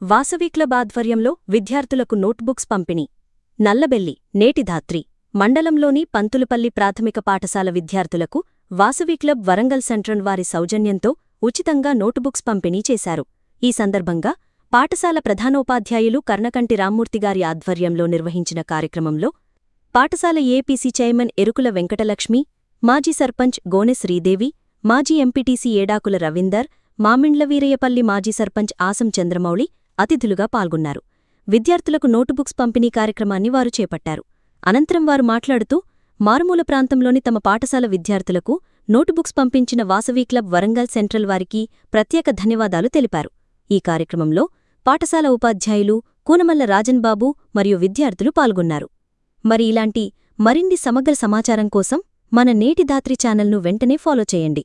Vasavi club ఆధ్వర్యంలో విద్యార్థులకు notebooks పంపిణీ నల్లబెల్లి నేటి ధాత్రి మండలంలోని పంతులుపల్లి ప్రాథమిక పాఠశాల విద్యార్థులకు వాసవి క్లబ్ వరంగల్ సెంట్రల్ వారి సౌజన్యంతో ఉచితంగా నోటుబుక్స్ పంపిణీ చేశారు ఈ సందర్భంగా పాఠశాల ప్రధానోపాధ్యాయులు కర్ణకంటి రామ్మూర్తిగారి ఆధ్వర్యంలో నిర్వహించిన కార్యక్రమంలో పాఠశాల ఏపీసీ చైర్మన్ ఎరుకుల వెంకటలక్ష్మి మాజీ సర్పంచ్ గోనె శ్రీదేవి మాజీ ఎంపీటీసీ ఏడాకుల రవీందర్ మామిండ్లవీరయ్యపల్లి మాజీ సర్పంచ్ ఆసం చంద్రమౌళి అతిథులుగా పాల్గొన్నారు విద్యార్థులకు నోటుబుక్స్ పంపిణీ కార్యక్రమాన్ని వారు చేపట్టారు అనంతరం వారు మాట్లాడుతూ మారుమూల ప్రాంతంలోని తమ పాఠశాల విద్యార్థులకు నోటుబుక్స్ పంపించిన వాసవి క్లబ్ వరంగల్ సెంట్రల్ వారికి ప్రత్యేక ధన్యవాదాలు తెలిపారు ఈ కార్యక్రమంలో పాఠశాల ఉపాధ్యాయులు కూనమల్ల రాజన్బాబు మరియు విద్యార్థులు పాల్గొన్నారు మరి ఇలాంటి మరిన్ని సమగ్ర సమాచారం కోసం మన నేటి దాత్రి ఛానల్ను వెంటనే ఫాలో చేయండి